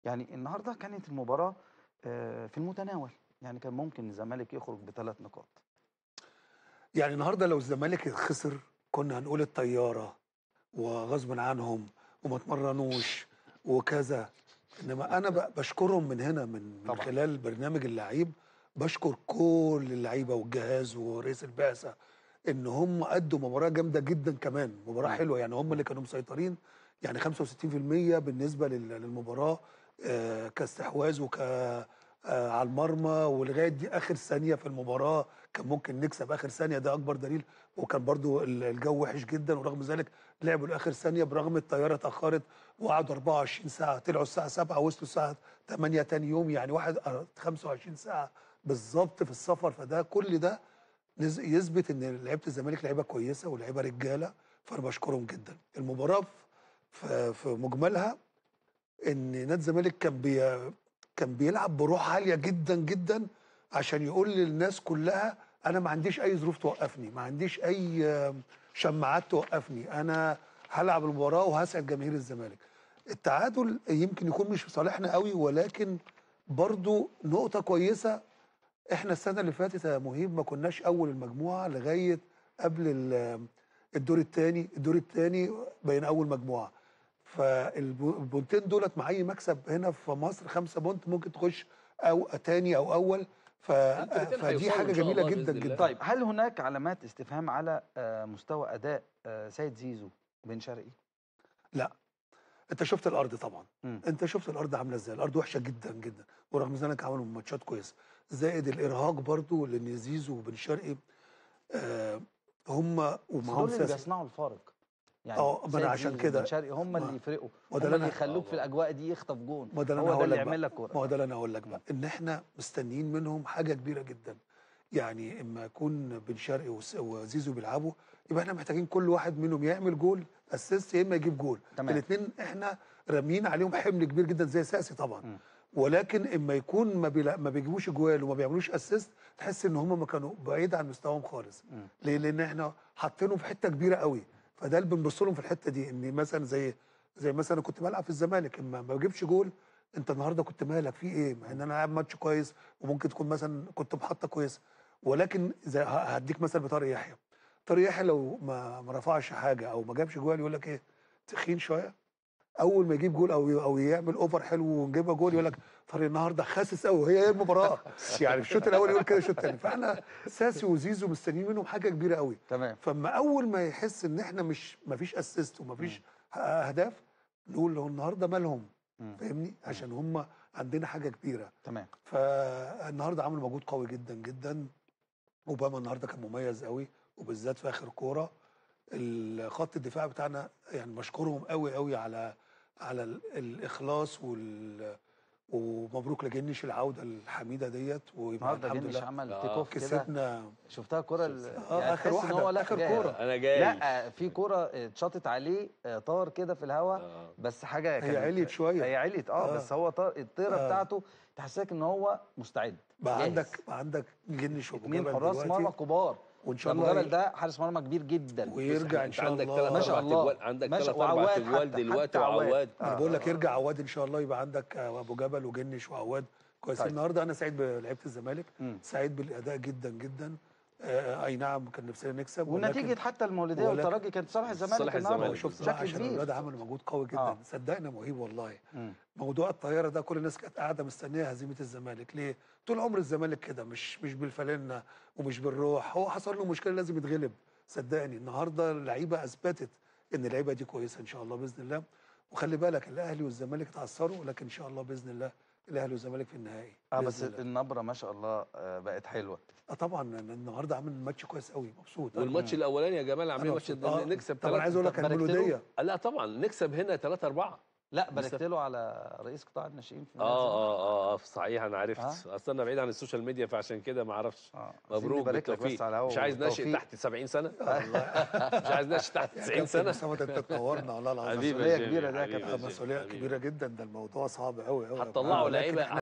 يعني النهارده كانت المباراة آآ في المتناول، يعني كان ممكن الزمالك يخرج ب3 نقاط. يعني النهارده لو الزمالك خسر كنا هنقول الطيارة وغصبٍ عنهم وما اتمرنوش وكذا، إنما أنا ب باشكرهم من هنا من من طبعًا. خلال برنامج اللعيب، باشكر كل اللعيبة والجهاز ورئيس البعثة إن هم أدوا مباراة جامدة جدًا كمان، مباراة إمم. حلوة يعني هم اللي كانوا مسيطرين يعني 65% بالنسبة لل للمباراة آآ كاستحواذ وك آآ على المرمى ولغاية دي آخر ثانية في المباراة كان ممكن نكسب آخر ثانية ده أكبر دليل، وكان برضه ال الجو وحش جدًا ورغم ذلك لعبوا لآخر ثانية برغم الطيارة اتأخرت وقعدوا 24 ساعة، طلعوا الساعة 07:00 وصلوا الساعة 08:00 تاني يوم يعني واحد آآ 25 ساعة بالضبط في السفر، فده كل ده يث يثبت إن لعيبة الزمالك لعيبة كويسة ولاعيبة رجالة، فأنا باشكرهم جدًا. المباراة ف في مجملها إن نادي الزمالك كان بي كان بيلعب بروح عالية جدًا، جدًا عشان يقول للناس كلها أنا ما عنديش أي ظروف توقفني، ما عنديش أي شماعات توقفني، أنا هالعب المباراة وهاسعد جماهير الزمالك. التعادل يمكن يكون مش في صالحنا أوي ولكن برضه نقطة كويسة، إحنا السنة اللي فاتت يا مهيب ما كناش أول المجموعة لغاية قبل ال الدور التاني، الدور التاني بقينا أول مجموعة، فالب البونتين دُولة مع أي مكسب هنا في مصر 5 بونت ممكن تخش أو تاني أو أول ف أنتوا الاتنين فدي هيوصلوا حاجة إن شاء جميلة الله جدًا، بإذن الله. جدًا. طيب هل هناك علامات استفهام على آآ مستوى أداء آآ سيد زيزو وبن شرقي؟ لأ، أنت شُفت الأرض طبعًا، إمم. أنت شُفت الأرض عاملة إزاي، الأرض وحشة جدًا، جدًا، ورغم ذلك عملوا ماتشات كويسة، زائد الإرهاق برضه لإن زيزو وبن شرقي آآ هم بس ومعاهم دول اللي ساسي. بيصنعوا الفارق. يعني آه، ما أنا سيد عشان زيزو كده وبن شرقي هم ما اللي يفرقوا، ما ده هم اللي اللي أنا يخلّوك في الأجواء دي يخطف جون، ما ده اللي هو أنا ده هاقول اللي لك بقى، يعمل لك كورة. ما هو ده اللي أنا هاقول لك بقى، إن إحنا مستنيين منهم حاجة كبيرة جدًا، يعني أمّا يكون بن شرقي وس وزيزو بيلعبوا يبقى إحنا محتاجين كل واحد منهم يا يعمل جول assist يا إما يجيب جول، تمام. الاتنين إحنا راميين عليهم حمل كبير جدًا زي ساسي طبعًا، إمم. ولكن أمّا يكون ما بيلا ما بيجيبوش أجوال وما بيعملوش assist تحس إن هم ما كانوا بعيد عن مستواهم خالص، إمم. ليه؟ لإن إحنا حاطينهم في حتة كبيرة أوي، فده اللي بنبُص لهم في الحتة دي، إن مثلًا زي زي مثلًا أنا كنت بالعب في الزمالك أمّا ما باجيبش جول أنت النهارده كنت مالك في إيه؟ مع إن أنا لاعب ماتش كويس وممكن تكون مثلًا كنت محطة كويسة، ولكن زي ه هادّيك مثل بطارق يحيى، طارق يحيى لو ما ما رفعش حاجة أو ما جابش جوال يقول لك إيه؟ تخين شوية، أول ما يجيب جول أو ي أو يعمل over حلو ونجيبها جول يقول لك طارق النهارده خاسس أوي، وهي هي المباراة، يعني في الشوط الأول يقول كده الشوط التاني، فإحنا ساسي وزيزو مستنيين منهم حاجة كبيرة أوي، تمام. فأمّا أول ما يحس إن إحنا مش ما فيش assist وما فيش ه أهداف نقول هو النهارده مالهم؟ إمم. فاهمني؟ إمم. عشان هم عندنا حاجة كبيرة، تمام. فالنهارده عملوا مجهود قوي جدًا، جدًا، أوباما النهارده كان مميز أوي وبالذات في آخر كورة، ال خط الدفاع بتاعنا يعني باشكرهم أوي، أوي على على ال الإخلاص وال ومبروك لجنش العودة الحميدة ديّة ويبقى النهارده الحمد جنش لله عمل آه. take off كده كسبنا شُفتها الكورة ال آه، يعني آخر تحس إن هو واحدة، لأ آخر جاي كورة. أنا جاي لأ في كورة اتشاطت عليه آآ طار كده في الهوا آه. بس حاجة هي كانت عليت شوية. هي عليت آه، آه. بس هو طار الطيرة آه. بتاعته تحسسك إن هو مستعد بقى جاهز. عندك بقى عندك جنش وأبو اتنين جبل حراس دلوقتي مرمى كبار وإن شاء أبو الله جبل ده حارس مرمى كبير جدًا ويرجع إن أنت شاء عندك الله تلات ما شاء أربع الله. تجوال عندك ما شاء- تلات أربع وعواد تجوال حتى- دلوقتي حتى عواد. وعواد ما انا آه، بقول آه، لك يرجع عواد ان شاء الله يبقى عندك آه، ابو جبل وجنش وعواد كويسين طيب. النهارده انا سعيد بلعيبه الزمالك إمم. سعيد بالاداء جدا جدا آه اي نعم كان نفسنا نكسب ونتيجة حتى المولودية ولكن- والترجي كانت صالح الزمالك صالح النهارده هو الزمالك شفت بقى بشكل عشان كبير الاولاد عملوا مجهود قوي جدا آه. صدقنا مهيب والله إمم. موضوع الطياره ده كل الناس كانت قاعده مستنيه هزيمه الزمالك ليه طول عمر الزمالك كده مش مش بالفلنه ومش بالروح هو حصل له مشكله لازم يتغلب صدقني النهارده اللعيبه اثبتت ان اللعيبه دي كويسه ان شاء الله باذن الله وخلي بالك الاهلي والزمالك اتعثروا لكن ان شاء الله باذن الله الاهلي والزمالك في النهائي اه بإذن بس الله. النبرة ما شاء الله آه، بقت حلوة اه طبعا أنا النهارده عامل ماتش كويس قوي مبسوط أنا. والماتش الاولاني يا جمال عاملين أنا ماتش مبسوط. آه، نكسب طب انا عايز اقول لك باركت له. المولوديه لا طبعا نكسب هنا 3 4 لا باركت مستف- له على رئيس قطاع الناشئين في اه نادي الزمالك. اه اه صحيح انا عرفت آه. اصل انا بعيد عن السوشيال ميديا فعشان كده ما اعرفش اه عايزين مبروك نبارك لك بالتوفيق بس على الهوا مش عايز ناشئ والتوفيق. تحت 70 سنه والله مش عايز ناشئ تحت يا 90 كابتن سنه أسامة، ده انت تنورنا والله العظيم حبيبي مسؤولية يا جيمي، كبيرة ده يا حبيبي كابتن. جيمي، مسؤوليه حبيبي. كبيره جدا ده الموضوع صعب قوي قوي هتطلعوا ولكن لعيبه